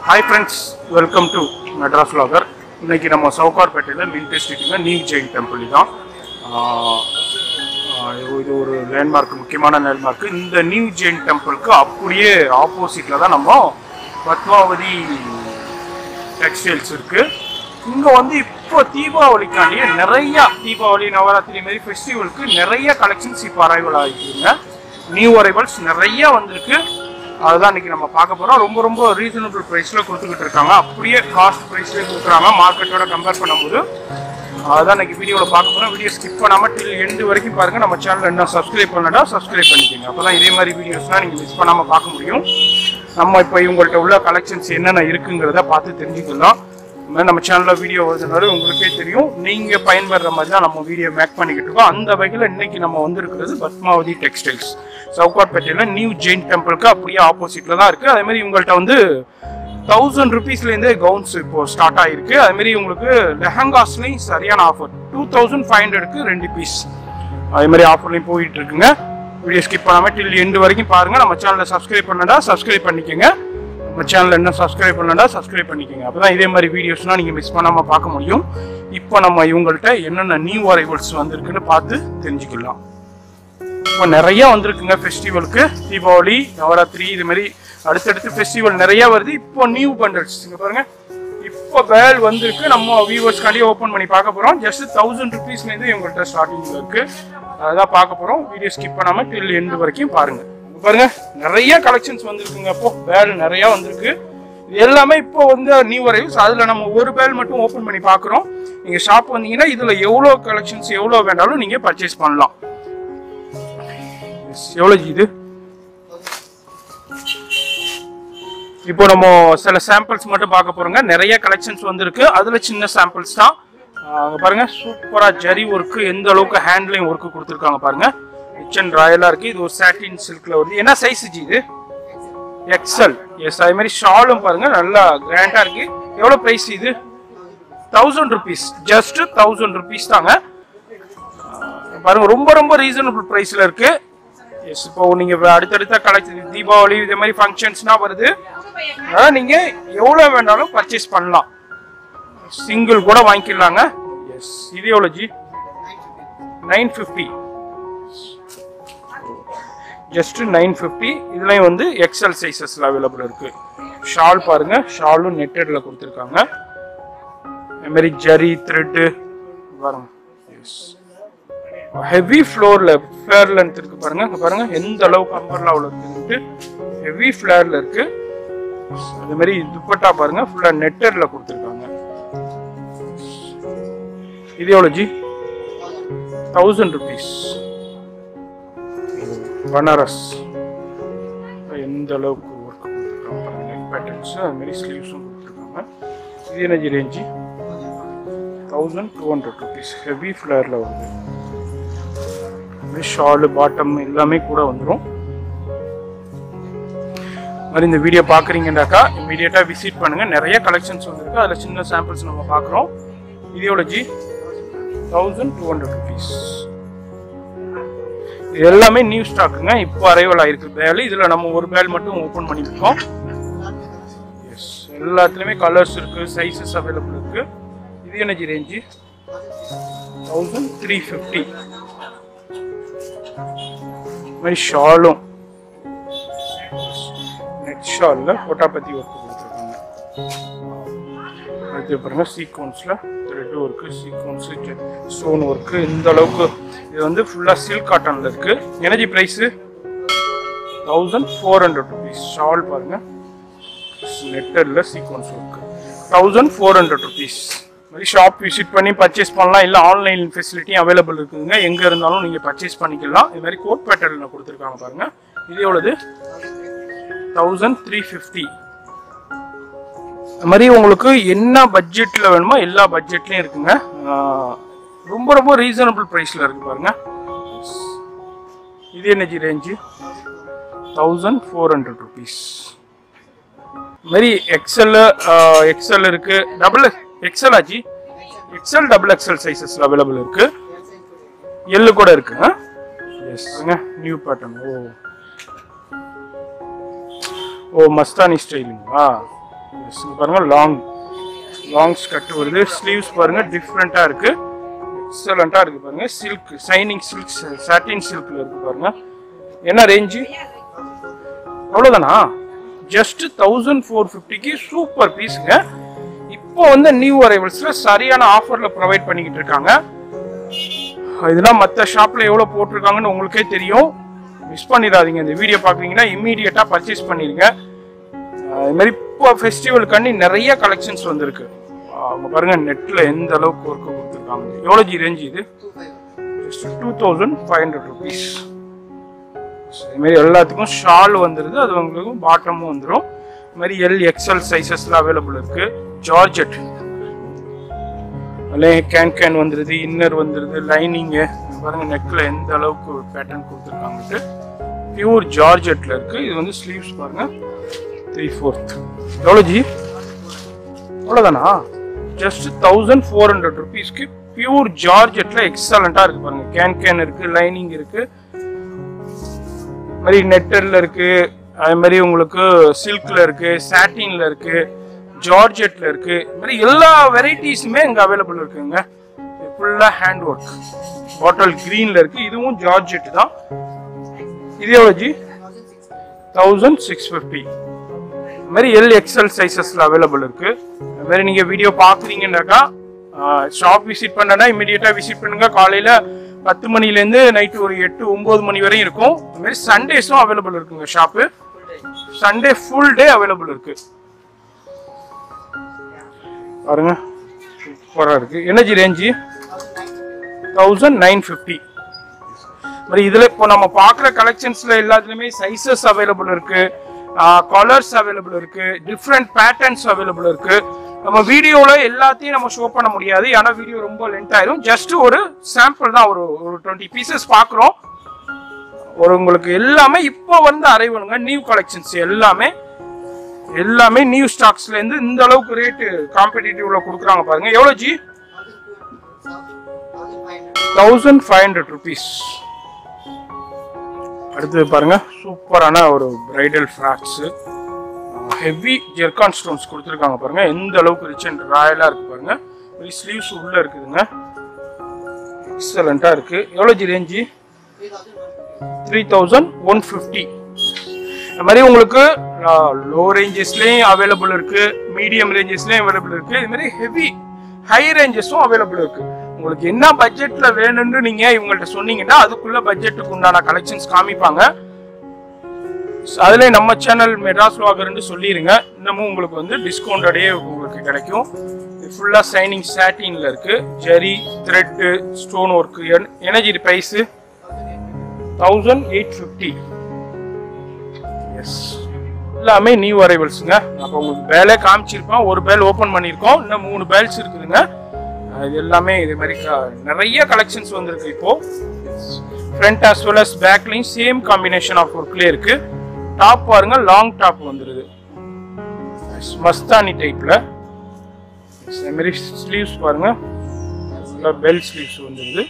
hi friends welcome to Madras vlogger இன்னைக்கு நம்ம சவுகார்பேட்டையில் மின்டே ஸ்ட்ரீட்டில் நியூ ஜெயின் டெம்பிள் தான் ஆஹ் ஆஹ் இது ஒரு லேண்ட்மார்க் முக்கியமான லேண்ட்மார்க் இந்த நியூ ஜெயின் டெம்பிளுக்கு அப்படியே ஆப்போசிட்டில் தான் நம்ம பத்மாவதி டெக்ஸ்டைல்ஸ் இருக்கு இங்கே வந்து இப்போ தீபாவளிக்காண்டியே நிறைய தீபாவளி நவராத்திரி மாதிரி ஃபெஸ்டிவலுக்கு நிறைய கலெக்ஷன்ஸ் இப்போ அரைவல் ஆகிருக்குங்க நியூ அரைவல்ஸ் நிறைய வந்திருக்கு அதுதான் இன்னைக்கு நம்ம பார்க்க போறோம் ரொம்ப ரொம்ப ரீசனபிள் ப்ரைஸ்ல கொடுத்துக்கிட்டு இருக்காங்க அப்படியே காஸ்ட் ப்ரைஸ்ல கொடுக்குறாங்க மார்க்கெட்டோட கம்பேர் பண்ணும்போது அதுதான் இன்னைக்கு வீடியோவில் பார்க்க போறோம் வீடியோ ஸ்கிப் பண்ணாம டில் எண்டு வரைக்கும் பாருங்க நம்ம சேனல் என்ன சப்ஸ்கிரைப் பண்ணடா சப்ஸ்கிரைப் பண்ணிக்கோங்க அப்பதான் இதே மாதிரி வீடியோஸ்லாம் நீங்க மிஸ் பண்ணாம பார்க்க முடியும் நம்ம இப்போ இவங்கள்ட்ட உள்ள கலெக்ஷன்ஸ் என்னென்ன இருக்குங்கிறத பார்த்து தெரிஞ்சுக்கலாம் இந்த மாதிரி நம்ம சேனலில் வீடியோ வருதுனால உங்களுக்கே தெரியும் நீங்கள் பயன்படுற மாதிரி தான் நம்ம வீடியோ மேக் பண்ணிக்கிட்டு இருக்கோம் அந்த வகையில் இன்னைக்கு நம்ம வந்திருக்கிறது பத்மாவதி டெக்ஸ்டைல்ஸ் சவுகாட்பேட்டையில் நியூ ஜெயின் டெம்பிளுக்கு அப்படியே ஆப்போசிட்டில் தான் இருக்குது அதே மாதிரி உங்கள்கிட்ட வந்து தௌசண்ட் ருபீஸ்லேருந்தே கவுன்ஸ் இப்போ ஸ்டார்ட் ஆகிருக்கு அதே மாதிரி உங்களுக்கு லெஹங்காஸ்லேயும் சரியான ஆஃபர் டூ தௌசண்ட் ஃபைவ் ஹண்ட்ரடுக்கு ரெண்டு பீஸ் அதே மாதிரி ஆஃபர்லையும் போயிட்டு இருக்குங்க வீடியோ ஸ்கிப் பண்ணாமல் டில் எண்டு வரைக்கும் பாருங்கள் நம்ம சேனலை சப்ஸ்கிரைப் பண்ணடா சப்ஸ்கிரைப் பண்ணிக்கோங்க நம்ம சேனல் என்ன சப்ஸ்கிரைப் பண்ணலடா சப்ஸ்கிரைப் பண்ணிக்கோங்க அப்பதான் இதே மாதிரி வீடியோஸ்லாம் நீங்கள் மிஸ் பண்ணாமல் பார்க்க முடியும் இப்போ நம்ம இவங்கள்ட்ட என்னென்ன நியூ அரைவல்ஸ் வந்திருக்குன்னு பார்த்து தெரிஞ்சுக்கலாம் இப்போ நிறைய வந்திருக்குங்க ஃபெஸ்டிவலுக்கு தீபாவளி நவராத்திரி இது மாதிரி அடுத்தடுத்து ஃபெஸ்டிவல் நிறைய வருது இப்போ நியூ பண்டல்ஸ் இங்க பாருங்க இப்போ பேல் வந்திருக்கு நம்ம வியூவர்ஸ்க்காண்டி ஓப்பன் பண்ணி பார்க்க போகிறோம் ஜஸ்ட் தௌசண்ட் ருபீஸ்லேருந்து இவங்கள்ட்ட ஸ்டார்டிங் இருக்கு அதான் பார்க்க போகிறோம் வீடியோ ஸ்கிப் பண்ணாமல் டில் எண்டு வரைக்கும் பாருங்க இங்க பாருங்க நிறைய கலெக்ஷன்ஸ் வந்திருக்குங்க அப்போ பேல் நிறைய வந்திருக்கு இது எல்லாமே இப்போ வந்து நியூ அரைவ்ஸ் அதில் நம்ம ஒரு பேல் மட்டும் ஓப்பன் பண்ணி பார்க்குறோம் நீங்கள் ஷாப் வந்தீங்கன்னா இதில் எவ்வளோ கலெக்ஷன்ஸ் எவ்வளோ வேணாலும் நீங்கள் பர்ச்சேஸ் பண்ணலாம் Yes, எவ்வளோ ஜி இது இப்போ நம்ம சில சாம்பிள்ஸ் மட்டும் பார்க்க போறோங்க நிறைய கலெக்ஷன்ஸ் வந்திருக்கு அதுல சின்ன சாம்பிள்ஸ் தான் ஆஹ் அங்க பாருங்க சூப்பரா ஜரி ஒர்க்கு எந்த அளவுக்கு ஹேண்ட்லிங் ஒர்க்கு கொடுத்துருக்காங்க பாருங்க ரிச் அண்ட் ராயலா இருக்கு இது ஒரு சாட்டின் சில்க்ல வருது என்ன சைஸ் ஜி இது எக்ஸல் எஸ் அதே மாதிரி ஷாலும் பாருங்க நல்லா கிராண்டா இருக்கு எவ்வளவு பிரைஸ் இது thousand rupees just thousand rupees தாங்க ஆஹ் பாருங்க ரொம்ப ரொம்ப ரீசனபிள் பிரைஸ்ல இருக்கு எஸ் இப்போ நீங்க அடுத்தடுத்த கலெக்ஷன் தீபாவளி இதே மாதிரி ஃபங்க்ஷன்ஸ்னா வருது அதனால நீங்க எவ்வளவு வேணாலும் பர்ச்சேஸ் பண்ணலாம் சிங்கிள் கூட வாங்கிக்கலாங்க எஸ் இது எவ்வளோ ji nine fifty just nine fifty இதுலயும் வந்து எக்ஸல் சைஸஸ்ல அவைலபிள் இருக்கு ஷால் பாருங்க ஷாலும் நெட்டட்ல கொடுத்துருக்காங்க அது மாதிரி ஜரி த்ரெட்டு பாருங்க எஸ் ஹெவி ஃப்ளோர்ல ஃபிளேர் லென்த் இருக்கு பாருங்க இங்க பாருங்க எந்த அளவுக்கு அம்பர்லாவில் இருக்குன்ட்டு ஹெவி ஃபிளேர்ல இருக்கு அதே மாதிரி துப்பட்டா பாருங்க ஃபுல்லா நெட்டர்ல கொடுத்துருக்காங்க இது எவ்வளோ ஜி தௌசண்ட் ருபீஸ் பனாரஸ் எந்த அளவுக்கு ஒர்க் கொடுத்துருக்காங்க பாருங்க நெக் பேட்டர்ன்ஸ் அது மாதிரி ஸ்லீவ்ஸும் கொடுத்துருக்காங்க இது என்ன ji range thousand two hundred rupees heavy ஃபிளேரில் வருது ஷாலு பாட்டம் எல்லாமே கூட வந்துடும் மாதிரி இந்த வீடியோ பார்க்குறீங்கன்னாக்கா இமீடியட்டாக விசிட் பண்ணுங்க நிறைய கலெக்ஷன்ஸ் வந்திருக்கு அதில் சின்ன சாம்பிள்ஸ் நம்ம பார்க்குறோம் இதோட ji thousand two hundred rupees இது எல்லாமே நியூ ஸ்டாக்குங்க இப்போ அரைவல் ஆயிருக்கு பேல் இதில் நம்ம ஒரு பேல் மட்டும் ஓப்பன் பண்ணியிருக்கோம் எஸ் எல்லாத்துலேயுமே கலர்ஸ் இருக்கு சைஸஸ் அவைலபிள் இருக்கு இது என்ன ji range thousand three fifty மாதிரி ஷாலும் நெட் ஷாலில் கோட்டாபத்தி ஒர்க் கொடுத்துருக்காங்க அடுத்து பாருங்க சீக்வன்ஸில் thread work sequins stone work இந்த அளவுக்கு இது வந்து ஃபுல்லாக சில்க் காட்டனில் இருக்கு எனர்ஜி price thousand four hundred rupees shawl பாருங்க நெட்டரில் sequins work thousand four hundred rupees மாதிரி ஷாப் விசிட் பண்ணி பர்ச்சேஸ் பண்ணலாம் இல்லை ஆன்லைன் ஃபெசிலிட்டியும் அவைலபிள் இருக்குதுங்க எங்கே இருந்தாலும் நீங்கள் பர்ச்சேஸ் பண்ணிக்கலாம் இது மாதிரி கோட் பேட்டர்னில் கொடுத்துருக்காங்க பாருங்க இது எவ்வளவு தௌசண்ட் த்ரீ ஃபிஃப்டி அது மாதிரி உங்களுக்கு என்ன பட்ஜெட்டில் வேணுமோ எல்லா பட்ஜெட்லேயும் இருக்குங்க ஆஹ் ரொம்ப ரொம்ப ரீசனபிள் ப்ரைஸில் இருக்கு பாருங்க இது என்ன ji range thousand four hundred rupees மாதிரி எக்ஸல் எக்ஸல் இருக்கு டபுள் எக்ஸல் ஆச்சு எக்ஸல் டபுள் எக்ஸல் சைஸஸ்ல அவைலபிள் இருக்கு எல்லு கூட இருக்கு எஸ் நியூ பேட்டர்ன் ஓ ஓ மஸ்தானி ஸ்டைலுங்களா Yes, இங்க பாருங்க லாங் லாங் ஸ்கர்ட் வருது ஸ்லீவ்ஸ் பாருங்க டிஃப்ரெண்டா இருக்கு எக்ஸலண்டா இருக்கு பாருங்க சில்க் சைனிங் சில்க் சாட்டின் சில்க்ல இருக்கு பாருங்க என்ன ரேஞ்சு அவ்வளோதானா ஜஸ்ட் தௌசண்ட் ஃபோர் ஃபிஃப்டிக்கு சூப்பர் பீஸுங்க இப்போ வந்து நியூ அரைவல்ஸ்ல சரியான ஆஃபர்ல ப்ரொவைட் பண்ணிக்கிட்டு இருக்காங்க இதெல்லாம் மற்ற ஷாப்ல எவ்வளோ போட்டிருக்காங்கன்னு உங்களுக்கே தெரியும் மிஸ் பண்ணிடாதீங்க இந்த வீடியோ பார்க்குறீங்கன்னா இம்மீடியட்டாக பர்ச்சேஸ் பண்ணிடுங்க அஹ் இது மாதிரி இப்போ ஃபெஸ்டிவலுக்காண்டி நிறைய கலெக்ஷன்ஸ் வந்திருக்கு அவங்க பாருங்க நெட்டில் எந்த அளவுக்கு ஒர்க்கு கொடுத்துருக்காங்க எவ்வளோ ஜி ரேஞ்ச் இது just two thousand five hundred rupees இதுமாரி எல்லாத்துக்கும் ஷால் வந்துடுது அது உங்களுக்கு பாட்டமும் வந்துடும் இது மாதிரி எல் எக்ஸ்எல் சைஸஸ்லாம் அவைலபிள் இருக்கு ஜார்ஜெட் அதில் கேன் கேன் வந்துடுது இன்னர் வந்துடுது லைனிங்கு பாருங்க நெக்கில் எந்த அளவுக்கு பேட்டர்ன் கொடுத்துருக்காங்கட்டு பியூர் ஜார்ஜெட்டில் இருக்கு இது வந்து ஸ்லீவ்ஸ் பாருங்க த்ரீ ஃபோர்த் எவ்வளோ ஜி அவ்வளோதானா ஜஸ்ட் தௌசண்ட் ஃபோர் ஹண்ட்ரட் ருபீஸ்க்கு பியூர் ஜார்ஜெட்டில் எக்ஸலண்ட்டாக இருக்கு பாருங்க கேன் கேன் இருக்கு லைனிங் இருக்கு மாதிரி நெட்டர்ல இருக்கு அது மாதிரி உங்களுக்கு சில்க்ல இருக்கு சாட்டின்ல இருக்கு ஜார்ஜெட்ல இருக்கு இது மாதிரி எல்லா வெரைட்டிஸுமே இங்க அவைலபிள் இருக்குங்க ஃபுல்லா ஹேண்ட் ஒர்க் பாட்டில் கிரீன்ல இருக்கு இதுவும் ஜார்ஜெட் தான் இது எவ்வளோ ஜி தௌசண்ட் சிக்ஸ் ஃபிஃப்டி இது மாதிரி எல் எக்ஸ்எல் சைஸஸ்ல அவைலபிள் இருக்கு அது மாதிரி நீங்க வீடியோ பாக்குறீங்கன்னாக்கா ஷாப் விசிட் பண்ணனா இமீடியட்டா விசிட் பண்ணுங்க காலையில பத்து மணிலேருந்து நைட்டு ஒரு எட்டு ஒன்பது மணி வரையும் இருக்கும் அது மாதிரி சண்டேஸும் அவைலபிள் இருக்குங்க shop Sunday full day available இருக்கு பாருங்க சூப்பரா இருக்கு energy range thousand nine fifty மாதிரி இதுல இப்போ நம்ம பார்க்குற கலெக்ஷன்ஸ்ல எல்லாத்துலயுமே சைசஸ் அவைலபிள் இருக்கு கலர்ஸ் அவைலபிள் இருக்கு டிஃப்ரெண்ட் பேட்டர்ன்ஸ் அவைலபிள் இருக்கு நம்ம வீடியோல எல்லாத்தையும் நம்ம ஷோ பண்ண முடியாது ஏன்னா வீடியோ ரொம்ப லென்த் ஆயிரும் ஜஸ்ட் ஒரு சாம்பிள் தான் ஒரு ஒரு டுவெண்ட்டி பீசஸ் பார்க்குறோம் ஒரு உங்களுக்கு எல்லாமே இப்போ வந்து அரைவனுங்க நியூ கலெக்ஷன்ஸ் எல்லாமே எல்லாமே நியூ ஸ்டாக்ஸ்ல இருந்து இந்த அளவுக்கு ரேட்டு காம்படிட்டிவ்ல கொடுக்குறாங்க பாருங்க எவ்வளோ ஜி தௌசண்ட் ஃபைவ் ஹண்ட்ரட் ருபீஸ் அடுத்தது பாருங்க சூப்பரான ஒரு bridal frocks heavy zircon stones கொடுத்துருக்காங்க பாருங்க எந்த அளவுக்கு ரிச் அண்ட் ராயலா இருக்கு பாருங்க ஒரு ஸ்லீவ்ஸ் உள்ள இருக்குதுங்க எக்ஸலண்டா இருக்கு எவ்வளோ ஜி range three thousand one fifty இந்த மாதிரி உங்களுக்கு லோ ரேஞ்சஸ்லேயும் அவைலபிள் இருக்கு மீடியம் ரேஞ்சஸ்லேயும் அவைலபிள் இருக்கு இது மாதிரி ஹெவி ஹை ரேஞ்சஸும் அவைலபிள் இருக்கு உங்களுக்கு என்ன பட்ஜெட்ல வேணும்னு நீங்க இவங்கள்ட்ட சொன்னீங்கன்னா அதுக்குள்ள பட்ஜெட்டுக்கு உண்டான கலெக்ஷன்ஸ் காமிப்பாங்க அதுல நம்ம சேனல் மெட்ராஸ் வாகர்னு சொல்லிருங்க இன்னமும் உங்களுக்கு வந்து டிஸ்கவுண்டடே உங்களுக்கு கிடைக்கும் ஃபுல்லா சைனிங் சாட்டின்ல இருக்கு zari thread stone work energy price thousand eight fifty yes எல்லாமே நியூ அரைவல்ஸுங்க அப்போ உங்களுக்கு பேலே காமிச்சிருப்போம் ஒரு பேல் ஓப்பன் பண்ணியிருக்கோம் இன்னும் மூணு பேல்ஸ் இருக்குதுங்க அஹ் இது எல்லாமே இது மாதிரி க- நிறைய கலெக்ஷன்ஸ் வந்திருக்கு இப்போ ஃப்ரண்ட் as well as பேக்லையும் சேம் காம்பினேஷன் ஆஃப் ஒர்க்லேயே இருக்கு டாப் பாருங்க லாங் டாப் வந்துருது Yes, மஸ்தானி டைப்ல அதே மாதிரி ஸ்லீவ்ஸ் பாருங்க பெல் ஸ்லீவ்ஸ் வந்துருது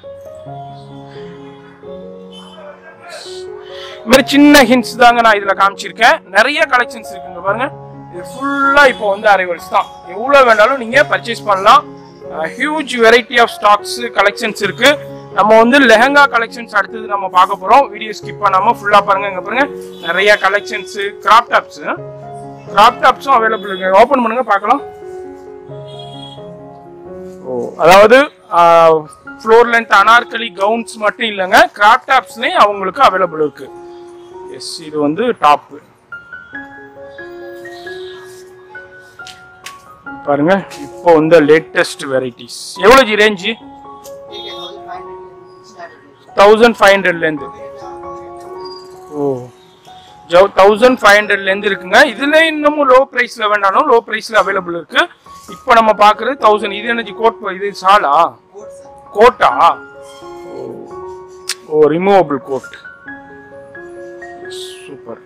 இது மாதிரி சின்ன ஹிண்ட்ஸ் தாங்க நான் இதுல காமிச்சிருக்கேன் நிறைய கலெக்ஷன்ஸ் இருக்குங்க பாருங்க இது ஃபுல்லா இப்போ வந்து அரைவல்ஸ் தான் எவ்வளவு வேணாலும் நீங்க பர்ச்சேஸ் பண்ணலாம் huge variety of stocks collections இருக்கு நம்ம வந்து லெஹங்கா கலெக்ஷன்ஸ் அடுத்தது நம்ம பார்க்க போறோம் வீடியோ ஸ்கிப் பண்ணாம ஃபுல்லா பாருங்க இங்க பாருங்க நிறைய கலெக்ஷன்ஸ் கிராப் டாப்ஸ் கிராப் டாப்ஸும் அவைலபிள் இருக்கு ஓபன் பண்ணுங்க பார்க்கலாம் ஓ அதாவது ஃப்ளோர் லென்த் அனார்கலி கவுன்ஸ் மட்டும் இல்லைங்க கிராப் டாப்ஸ்லேயும் அவங்களுக்கு அவைலபிள் இருக்கு எஸ் இது வந்து டாப் பாருங்க இப்போ வந்து லேட்டஸ்ட் வெரைட்டிஸ் எவ்வளோ ஜி ரேஞ்சு தௌசண்ட் ஃபைவ் ஹண்ட்ரட்லேருந்து ஓ ஜவ் தௌசண்ட் ஃபைவ் ஹண்ட்ரட்லேருந்து இருக்குங்க இதுல இன்னமும் லோ ப்ரைஸில் வேணாலும் லோ ப்ரைஸில் அவைலபிள் இருக்கு இப்போ நம்ம பார்க்குறது தௌசண்ட் இது என்ன கோட் இது சாலா கோட்டா oh oh removable coat super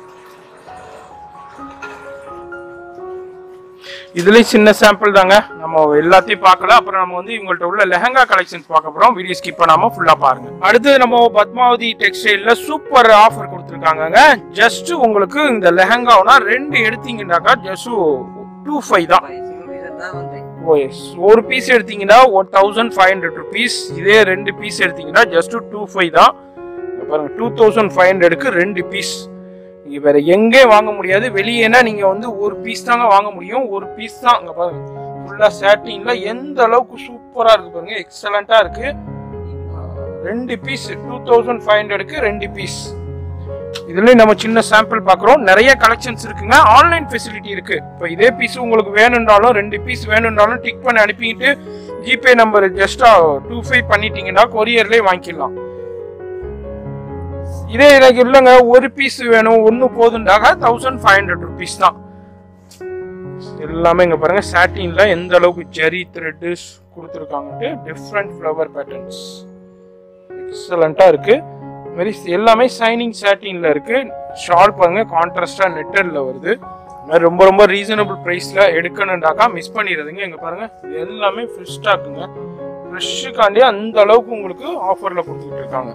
இதுலயும் சின்ன சாம்பிள் தாங்க நம்ம நம்ம எல்லாத்தையும் பார்க்கல அப்புறம் நம்ம வந்து இவங்கள்ட்ட உள்ள லெஹங்கா கலெக்ஷன்ஸ் பார்க்க போறோம் வீடியோ ஸ்கிப் பண்ணாம ஃபுல்லா பாருங்க அடுத்து நம்ம பத்மாவதி டெக்ஸ்டைல்ல சூப்பர் ஆஃபர் கொடுத்துருக்காங்க ஜஸ்ட் உங்களுக்கு இந்த லெஹங்காவுனா ரெண்டு எடுத்தீங்கன்னாக்கா ஜஸ்ட் டூ ஃபைவ் தான் ஓ எஸ் ஒரு பீஸ் எடுத்தீங்கன்னா one thousand five hundred rupees இதே ரெண்டு பீஸ் எடுத்தீங்கன்னா ஜஸ்ட் டூ ஃபைவ் தான் இங்க பாருங்க டூ தௌசண்ட் ஃபைவ் ஹண்ட்ரடுக்கு ரெண்டு பீஸ் நீங்க வேற எங்கே வாங்க முடியாது வெளியேனா நீங்க வந்து ஒரு பீஸ் தாங்க வாங்க முடியும் ஒரு பீஸ் தான் இங்க பாருங்க ஃபுல்லா சாட்டின்ல எந்த அளவுக்கு சூப்பரா இருக்கு பாருங்க எக்ஸலண்டா இருக்கு ஆஹ் ரெண்டு பீஸ் டூ தௌசண்ட் ஃபைவ் ஹண்ட்ரடுக்கு ரெண்டு பீஸ் இதுல நம்ம சின்ன சாம்பிள் பார்க்குறோம் நிறைய கலெக்ஷன்ஸ் இருக்குங்க ஆன்லைன் ஃபெசிலிட்டி இருக்கு இப்போ இதே பீஸ் உங்களுக்கு வேணும்னாலும் ரெண்டு பீஸ் வேணும்னாலும் டிக் பண்ணி அனுப்பிக்கிட்டு ஜிபே நம்பர் ஜஸ்டா டூ ஃபைவ் பண்ணிட்டீங்கன்னா கொரியர்லேயே வாங்கிக்கலாம் இதே எனக்கு இல்லைங்க ஒரு பீஸ் வேணும் ஒன்று போதுண்டாக தௌசண்ட் ஃபைவ் ஹண்ட்ரட் ருபீஸ் தான் எல்லாமே இங்க பாருங்க சாட்டின்ல எந்த அளவுக்கு ஜெரி த்ரெட்டு கொடுத்துருக்காங்கன்ட்டு டிஃப்ரெண்ட் ஃப்ளவர் பேட்டர்ன்ஸ் எக்ஸலண்டா இருக்கு இது மாதிரி எல்லாமே சைனிங் சாட்டின்ல இருக்கு ஷால் பாருங்க கான்ட்ராஸ்டா நெட்டட்ல வருது இது மாதிரி ரொம்ப ரொம்ப ரீசனபிள் ப்ரைஸ்ல எடுக்கணுண்டாக்கா மிஸ் பண்ணிடுறதுங்க இங்க பாருங்க இது எல்லாமே ஃப்ரெஷ் ஸ்டாக்குங்க ஃப்ரெஷ்ஷுக்காண்டி அந்த அளவுக்கு உங்களுக்கு ஆஃபர்ல கொடுத்துட்டு இருக்காங்க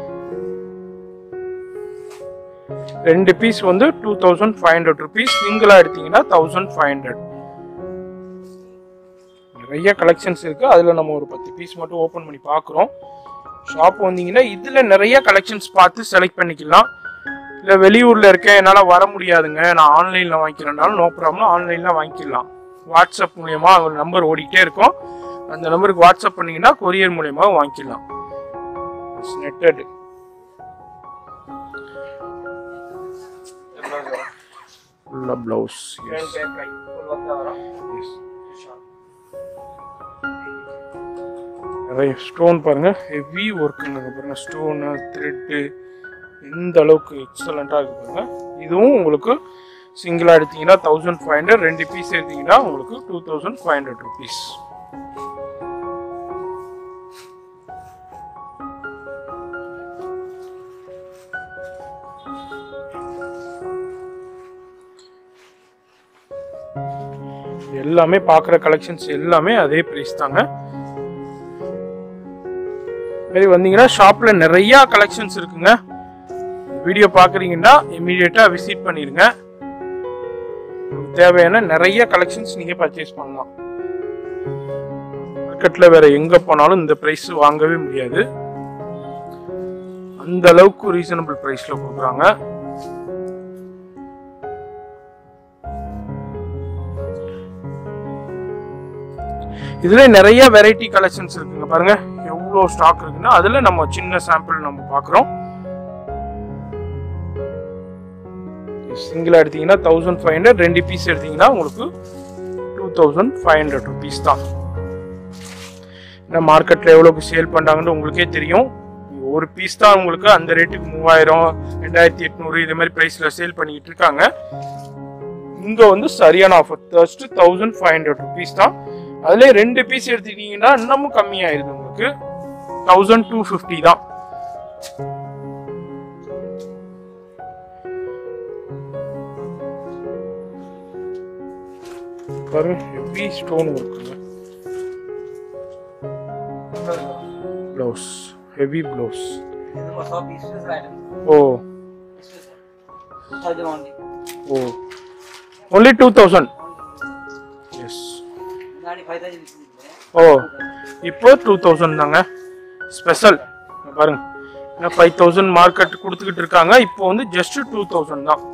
ரெண்டு பீஸ் வந்து two thousand five hundred rupees சிங்கிளா எடுத்தீங்கன்னா தௌசண்ட் ஃபைவ் ஹண்ட்ரட் நிறைய கலெக்ஷன்ஸ் இருக்கு அதுல நம்ம ஒரு பத்து பீஸ் மட்டும் ஓபன் பண்ணி பார்க்குறோம் ஷாப் வந்தீங்கன்னா இதுல நிறைய கலெக்ஷன்ஸ் பார்த்து செலக்ட் பண்ணிக்கலாம் இல்ல வெளியூர்ல இருக்கேன் என்னால வர முடியாதுங்க நான் ஆன்லைன்ல வாங்கிக்கிறேன்னாலும் நோ ப்ராப்ளம் ஆன்லைன்ல வாங்கிக்கலாம் வாட்ஸ்அப் மூலியமா ஒரு நம்பர் ஓடிக்கிட்டே இருக்கும் அந்த நம்பருக்கு வாட்ஸ்அப் பண்ணீங்கன்னா கொரியர் மூலியமா வாங்கிக்கலாம் நெட்டட் ஃபுல்லா ப்ளவுஸ் நிறைய ஸ்டோன் பாருங்க ஹெவி ஒர்க்குங்க பாருங்க ஸ்டோனு த்ரெட்டு எந்த அளவுக்கு எக்ஸலண்ட்டாக இருக்கு பாருங்க இதுவும் உங்களுக்கு சிங்கிளாக எடுத்தீங்கன்னா தௌசண்ட் ஃபைவ் ஹண்ட்ரட் ரெண்டு பீஸ் எடுத்தீங்கன்னா உங்களுக்கு two thousand five hundred rupees எல்லாமே பார்க்குற கலெக்ஷன்ஸ் எல்லாமே அதே ப்ரைஸ் தாங்க மாதிரி வந்தீங்கன்னா ஷாப்ல நிறைய கலெக்ஷன்ஸ் இருக்குங்க வீடியோ பார்க்குறீங்கன்னா இமீடியட்டாக விசிட் பண்ணிடுங்க உங்களுக்கு தேவையான நிறைய கலெக்ஷன்ஸ் நீங்கள் பர்ச்சேஸ் பண்ணலாம் மார்க்கெட்டில் வேற எங்கே போனாலும் இந்த ப்ரைஸ் வாங்கவே முடியாது அந்த அளவுக்கு ரீசனபிள் ப்ரைஸில் கொடுக்குறாங்க இதுல நிறைய வெரைட்டி கலெக்ஷன்ஸ் இருக்குங்க பாருங்க எவ்வளோ ஸ்டாக் இருக்குன்னா அதுல நம்ம சின்ன சாம்பிள் நம்ம பார்க்குறோம் சிங்கிள் எடுத்தீங்கன்னா தௌசண்ட் ஃபைவ் ஹண்ட்ரட் ரெண்டு பீஸ் எடுத்தீங்கன்னா உங்களுக்கு two thousand five hundred rupees தான் ஏன்னா மார்க்கெட்டில் எவ்வளோக்கு சேல் பண்ணுறாங்கன்னு உங்களுக்கே தெரியும் ஒரு பீஸ் தான் உங்களுக்கு அந்த ரேட்டுக்கு மூவாயிரம் ரெண்டாயிரத்தி எட்நூறு இது மாதிரி ப்ரைஸில் சேல் பண்ணிக்கிட்டு இருக்காங்க இங்கே வந்து சரியான offer just thousand five hundred rupees தான் அதுல ரெண்டு பீஸ் எடுத்துக்கிட்டீங்கன்னா இன்னமும் கம்மியாயிருது உங்களுக்கு தௌசண்ட் டூ ஃபிஃப்டி தான் பாருங்க ஹெவி ஸ்டோன் ஒர்க்குங்க blouse heavy blouse oh oh only two thousand yes oh இப்போ டூ தௌசண்ட் தாங்க ஸ்பெஷல் பாருங்க ஏன்னா ஃபைவ் தௌசண்ட் மார்க்கெட் கொடுத்துக்கிட்டு இருக்காங்க இப்போ வந்து ஜஸ்ட் டூ தௌசண்ட் தான்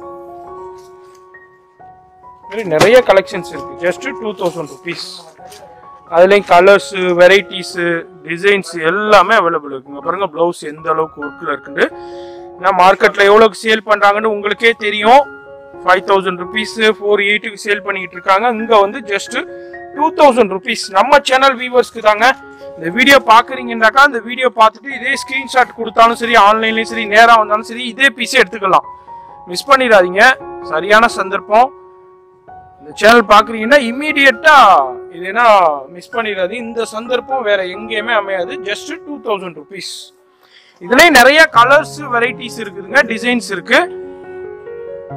மாதிரி நிறைய கலெக்ஷன்ஸ் இருக்கு ஜஸ்ட் டூ தௌசண்ட் ருபீஸ் அதுலேயும் கலர்ஸு வெரைட்டிஸு டிசைன்ஸ் எல்லாமே அவைலபிள் இருக்குங்க பாருங்க ப்ளவுஸ் எந்த அளவுக்கு ஒர்க்கில் இருக்குன்னு ஏன்னா மார்க்கெட்டில் எவ்வளோக்கு சேல் பண்ணுறாங்கன்னு உங்களுக்கே தெரியும் ஃபைவ் தௌசண்ட் ருபீஸ் ஃபோர் எயிட்டுக்கு சேல் பண்ணிக்கிட்டு இருக்காங்க இங்கே வந்து ஜஸ்ட் டூ தௌசண்ட் ருபீஸ் நம்ம சேனல் வியூவர்ஸ்க்கு தாங்க இந்த வீடியோ பார்க்குறீங்கன்னாக்கா இந்த வீடியோ பார்த்துட்டு இதே ஸ்க்ரீன்ஷாட் கொடுத்தாலும் சரி ஆன்லைன்லேயும் சரி நேராக வந்தாலும் சரி இதே பீஸே எடுத்துக்கலாம் மிஸ் பண்ணிடாதீங்க சரியான சந்தர்ப்பம் இந்த சேனல் பார்க்குறீங்கன்னா இம்மீடியட்டாக இது என்ன மிஸ் பண்ணிடாதீங்க இந்த சந்தர்ப்பம் வேற எங்கேயுமே அமையாது ஜஸ்ட் டூ தௌசண்ட் ருபீஸ் இதுலேயும் நிறைய கலர்ஸ் வெரைட்டிஸ் இருக்குதுங்க டிசைன்ஸ் இருக்கு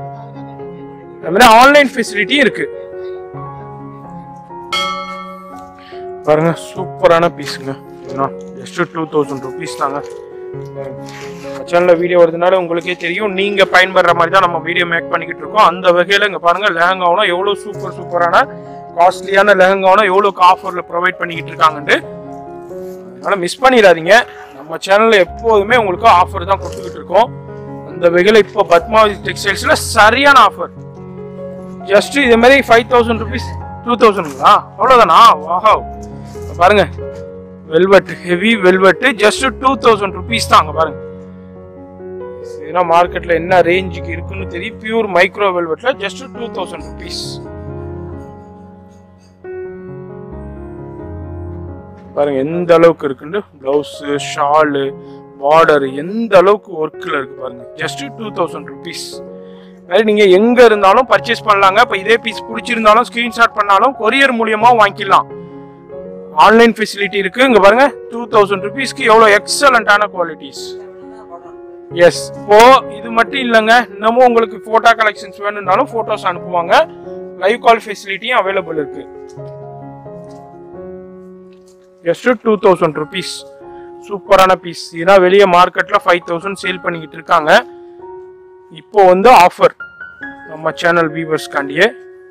அது மாதிரி ஆன்லைன் ஃபெசிலிட்டி இருக்கு பாருங்க சூப்பரான பீஸுங்க ஜஸ்ட் டூ தௌசண்ட் ருபீஸ் தாங்க சேனலில் வீடியோ வருதுனால உங்களுக்கே தெரியும் நீங்க பயன்படுற மாதிரி தான் நம்ம வீடியோ மேக் பண்ணிக்கிட்டு இருக்கோம் அந்த வகையில் இங்க பாருங்க லெஹங்காவும் எவ்வளோ சூப்பர் சூப்பரான காஸ்ட்லியான லெஹங்காவும் எவ்வளோ ஆஃபர்ல ப்ரொவைட் பண்ணிக்கிட்டு இருக்காங்கன்ட்டு அதனால மிஸ் பண்ணிடாதீங்க நம்ம சேனல்ல எப்போதுமே உங்களுக்கு ஆஃபர் தான் கொடுத்துக்கிட்டு இருக்கோம் அந்த வகையில் இப்போ பத்மாவதி டெக்ஸ்டைல்ஸ்ல சரியான ஆஃபர் ஜஸ்ட் இதே மாதிரி ஃபைவ் தௌசண்ட் ருபீஸ் டூ தௌசண்ட்ங்களா அவ்வளோதானா வாஹா பாருங்க velvet heavy velvet just two thousand rupees தான் அங்க பாருங்க ஏன்னா மார்க்கெட்ல என்ன ரேஞ்சுக்கு இருக்குன்னு தெரியும் பியூர் மைக்ரோ வெல்வெட்ல ஜஸ்ட் டூ தௌசண்ட் ருபீஸ் பாருங்க எந்த அளவுக்கு இருக்குன்னு பிளவுஸ் ஷாலு பார்டர் எந்த அளவுக்கு ஒர்க்கில் இருக்கு பாருங்க ஜஸ்ட் டூ தௌசண்ட் ருபீஸ் மாதிரி நீங்க எங்க இருந்தாலும் பர்ச்சேஸ் பண்ணலாங்க இப்போ இதே பீஸ் பிடிச்சிருந்தாலும் ஸ்கிரீன்ஷாட் பண்ணாலும் கொரியர் மூலியமா வாங்கிக்கலாம் ஆன்லைன் ஃபெசிலிட்டி இருக்கு இங்க பாருங்க டூ தௌசண்ட் ருபீஸ்க்கு எவ்வளோ எக்ஸலண்டான குவாலிட்டிஸ் எஸ் இப்போ இது மட்டும் இல்லைங்க இன்னமும் உங்களுக்கு போட்டோ கலெக்ஷன்ஸ் வேணும்னாலும் போட்டோஸ் அனுப்புவாங்க லைவ் கால் ஃபெசிலிட்டியும் அவைலபிள் இருக்கு ஜஸ்ட் டூ தௌசண்ட் ருபீஸ் சூப்பரான பீஸ் இதெல்லாம் வெளியே மார்க்கெட்ல ஃபைவ் தௌசண்ட் சேல் பண்ணிக்கிட்டு இருக்காங்க இப்போ வந்து ஆஃபர் நம்ம சேனல் வியூவர்ஸ்காண்டியே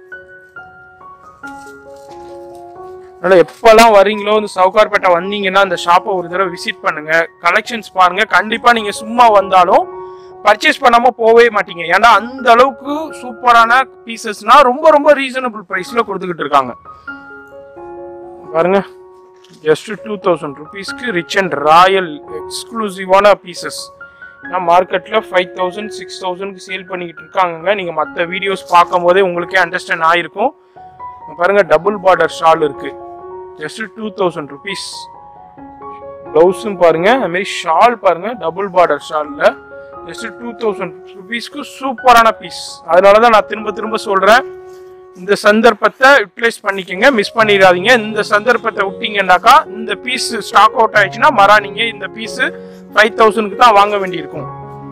அதனால எப்பெல்லாம் வரீங்களோ இந்த சவுகார்பேட்டை வந்தீங்கன்னா அந்த ஷாப்பை ஒரு தடவை விசிட் பண்ணுங்க கலெக்ஷன்ஸ் பாருங்க கண்டிப்பா நீங்க சும்மா வந்தாலும் பர்ச்சேஸ் பண்ணாம போகவே மாட்டீங்க ஏன்னா அந்த அளவுக்கு சூப்பரான பீசஸ்னா ரொம்ப ரொம்ப ரீசனபிள் பிரைஸ்ல கொடுத்துக்கிட்டு இருக்காங்க பாருங்க ஜஸ்ட் டூ தௌசண்ட் ருபீஸ்க்கு ரிச் அண்ட் ராயல் எக்ஸ்க்ளூசிவான பீசஸ் நான் மார்க்கெட்டில் ஃபைவ் தௌசண்ட் சிக்ஸ் தௌசண்ட்க்கு சேல் பண்ணிக்கிட்டு இருக்காங்கங்க நீங்கள் மற்ற வீடியோஸ் பார்க்கும் போதே உங்களுக்கே அண்டர்ஸ்டாண்ட் ஆயிருக்கும் இங்க பாருங்க டபுள் பார்டர் ஷால் இருக்கு ஜஸ்ட் டூ தௌசண்ட் ருபீஸ் ப்ளவுஸும் பாருங்க அதுமாரி ஷால் பாருங்க டபுள் பார்டர் ஷாலில் ஜஸ்ட் டூ தௌசண்ட் ருபீஸ்க்கு சூப்பரான பீஸ் அதனால தான் நான் திரும்ப திரும்ப சொல்கிறேன் இந்த சந்தர்ப்பத்தை யூட்டிலைஸ் பண்ணிக்கங்க மிஸ் பண்ணிடாதீங்க இந்த சந்தர்ப்பத்தை விட்டீங்கன்னாக்கா இந்த பீஸ் ஸ்டாக் அவுட் ஆயிடுச்சுன்னா மறா நீங்க இந்த பீஸ் ஃபைவ் தௌசண்ட்க்கு தான் வாங்க வேண்டியிருக்கும்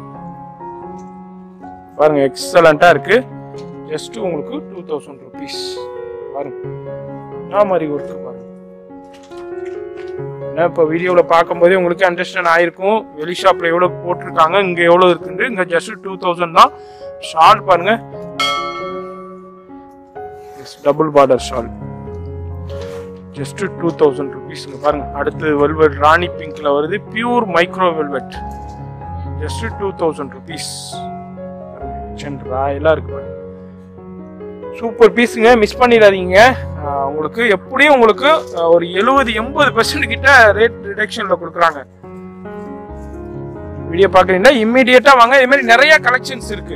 பாருங்க எக்ஸலண்டா இருக்கு ஜஸ்ட் உங்களுக்கு டூ தௌசண்ட் ருபீஸ் பாருங்க என்ன மாதிரி ஒர்க்கு பாருங்க ஏன்னா இப்போ வீடியோவில் பார்க்கும்போதே உங்களுக்கு அண்டர்ஸ்டாண்ட் ஆயிருக்கும் வெளி ஷாப்பில் எவ்வளோ போட்டிருக்காங்க இங்கே எவ்வளோ இருக்குன்னு இங்கே ஜஸ்ட் டூ தௌசண்ட் தான் ஷால் பாருங்க double border shawl just two thousand ருபீஸ்ங்க பாருங்க அடுத்து வெல்வெட் ராணி பிங்க்ல வருது pure micro velvet just two thousand rupees ராயெல்லாம் இருக்கு பாருங்க சூப்பர் பீஸுங்க மிஸ் பண்ணிடாதீங்க ஆஹ் உங்களுக்கு எப்படியும் உங்களுக்கு ஆஹ் ஒரு எழுபது எண்பது பெர்சன்ட் கிட்ட ரேட் ரிடக்ஷன்ல கொடுக்குறாங்க வீடியோ பார்க்குறீங்கன்னா இம்மிடியட்டா வாங்க இது மாதிரி நிறைய கலெக்ஷன்ஸ் இருக்கு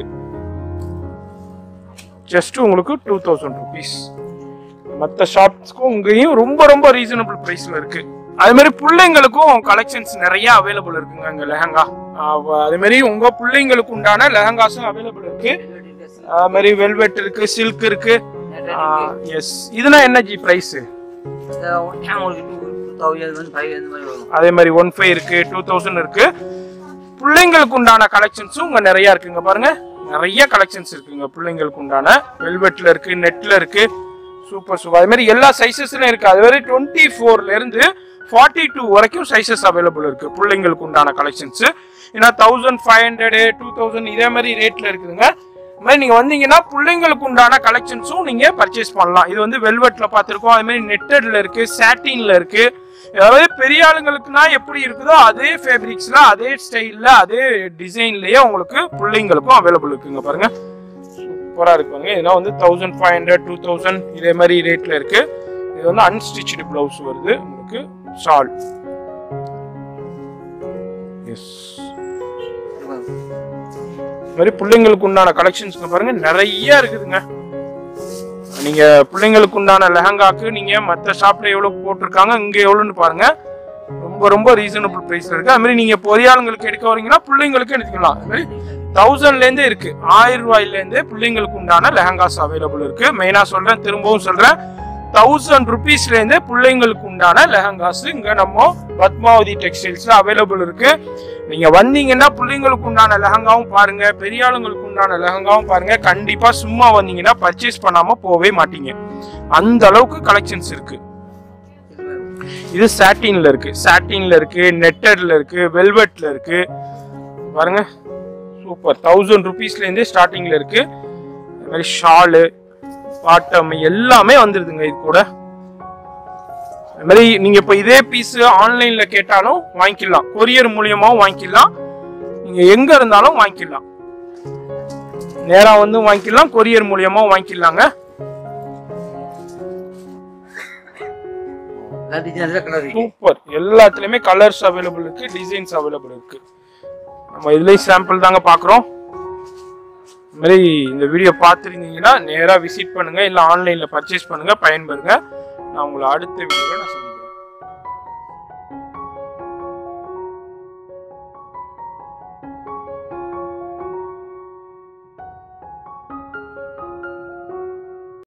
ஜஸ்ட் உங்களுக்கு டூ தௌசண்ட் ருபீஸ் மற்ற ஷாப்ஸ்க்கும் இங்கேயும் ரொம்ப ரொம்ப ரீசனபிள் ப்ரைஸில் இருக்கு அது மாதிரி பிள்ளைங்களுக்கும் கலெக்ஷன்ஸ் நிறைய அவைலபிள் இருக்குங்க இங்கே லெஹங்கா அதே மாதிரி உங்க பிள்ளைங்களுக்கு உண்டான லெஹங்காஸும் அவைலபிள் இருக்கு அது மாதிரி வெல்வெட் இருக்கு சில்க் இருக்கு எஸ் இதுனா என்ன ஜி ப்ரைஸ் உங்களுக்கு டூ டூ தௌசண்ட் ஃபைவ் அந்த மாதிரி வரும் அதே மாதிரி ஒன் ஃபைவ் இருக்கு டூ தௌசண்ட் இருக்கு பிள்ளைங்களுக்கு உண்டான கலெக்ஷன்ஸும் இங்க நிறைய இருக்குங்க பாருங்க நிறைய கலெக்ஷன்ஸ் இருக்குங்க பிள்ளைங்களுக்கு உண்டான வெல்வெட்ல இருக்கு நெட்ல இருக்கு சூப்பர் சூப்பர் அது மாதிரி எல்லா சைஸஸ்லயும் இருக்கு அது மாதிரி டுவெண்ட்டி ஃபோர்ல இருந்து ஃபார்ட்டி டூ வரைக்கும் சைஸஸ் அவைலபிள் இருக்கு பிள்ளைங்களுக்கு உண்டான கலெக்ஷன்ஸ் ஏன்னா thousand five hundred two thousand இதே மாதிரி ரேட்ல இருக்குதுங்க அது மாதிரி நீங்க வந்தீங்கன்னா பிள்ளைங்களுக்கு உண்டான கலெக்ஷன்ஸும் நீங்க பர்ச்சேஸ் பண்ணலாம் இது வந்து வெல்வெட்ல பார்த்துருக்கோம் அது மாதிரி நெட்டட்ல இருக்கு சாட்டின்ல இருக்கு அதாவது பெரிய ஆளுங்களுக்குனா எப்படி இருக்குதோ அதே ஃபேப்ரிக்ஸ்ல அதே ஸ்டைல்ல அதே டிசைன்லயே உங்களுக்கு பிள்ளைங்களுக்கும் அவைலபிள் இருக்குங்க பாருங்க சூப்பரா இருக்குங்க இதெல்லாம் வந்து thousand five hundred two thousand இதே மாதிரி ரேட்ல இருக்கு இது வந்து அன்ஸ்டிச்சு பிளவுஸ் வருது உங்களுக்கு ஷால் எஸ் இது மாதிரி பிள்ளைங்களுக்கு உண்டான கலெக்ஷன்ஸ்ங்க பாருங்க நிறைய இருக்குதுங்க நீங்க பிள்ளைங்களுக்கு உண்டான லெஹங்காக்கு நீங்க மற்ற ஷாப்ல எவ்வளவு போட்டிருக்காங்க இங்க எவ்வளவுன்னு பாருங்க ரொம்ப ரொம்ப ரீசனபிள் பிரைஸ்ல இருக்கு அது மாதிரி நீங்க பொறியாளங்களுக்கு எடுக்க வரீங்கன்னா பிள்ளைங்களுக்கு எடுத்துக்கலாம் அது மாதிரி தௌசண்ட்ல இருந்தே இருக்கு ஆயிரம் ரூபாயில இருந்தே பிள்ளைங்களுக்கு உண்டான லெஹங்காஸ் அவைலபிள் இருக்கு மெயினா சொல்றேன் திரும்பவும் சொல்றேன் தௌசண்ட் ருபீஸ்ல இருந்தே பிள்ளைங்களுக்கு உண்டான லெஹங்காஸ் இங்க நம்ம பத்மாவதி டெக்ஸ்டைல்ஸ்ல அவைலபிள் இருக்கு நீங்க வந்தீங்கன்னா பிள்ளைங்களுக்கு உண்டான லெஹங்காவும் பாருங்க பெரிய ஆளுங்களுக்கு உண்டான லெஹங்காவும் பாருங்க கண்டிப்பா சும்மா வந்தீங்கன்னா பர்ச்சேஸ் பண்ணாம போவே மாட்டீங்க அந்த அளவுக்கு கலெக்ஷன்ஸ் இருக்கு இது சாட்டின்ல இருக்கு சாட்டின்ல இருக்கு நெட்டட்ல இருக்கு வெல்வெட்ல இருக்கு பாருங்க சூப்பர் தௌசண்ட் ருபீஸ்லேருந்தே ஸ்டார்டிங்ல இருக்கு அது மாதிரி ஷாலு பாட்டம் எல்லாமே வந்துருதுங்க இது கூட அது மாதிரி நீங்க இப்போ இதே பீஸ் ஆன்லைன்ல கேட்டாலும் வாங்கிக்கலாம் கொரியர் மூலியமாவும் வாங்கிக்கலாம் நீங்க எங்க இருந்தாலும் வாங்கிக்கலாம் நேரா வந்து வாங்கிக்கலாம் கொரியர் மூலியமாவும் வாங்கிக்கலாங்க எல்லா டிசைன்ல கலர் இருக்கு சூப்பர் எல்லாத்துலயுமே கலர்ஸ் அவைலபிள் இருக்கு டிசைன்ஸ் அவைலபிள் இருக்கு நம்ம இதுலயும் சாம்பிள் தாங்க பாக்குறோம் இந்த மாதிரி இந்த வீடியோ பார்த்துருந்தீங்கன்னா நேராக விசிட் பண்ணுங்க இல்லை ஆன்லைனில் பர்ச்சேஸ் பண்ணுங்க பயன்பெறுங்க நான் உங்களை அடுத்த வீடியோவில் நான் சந்திக்கிறேன்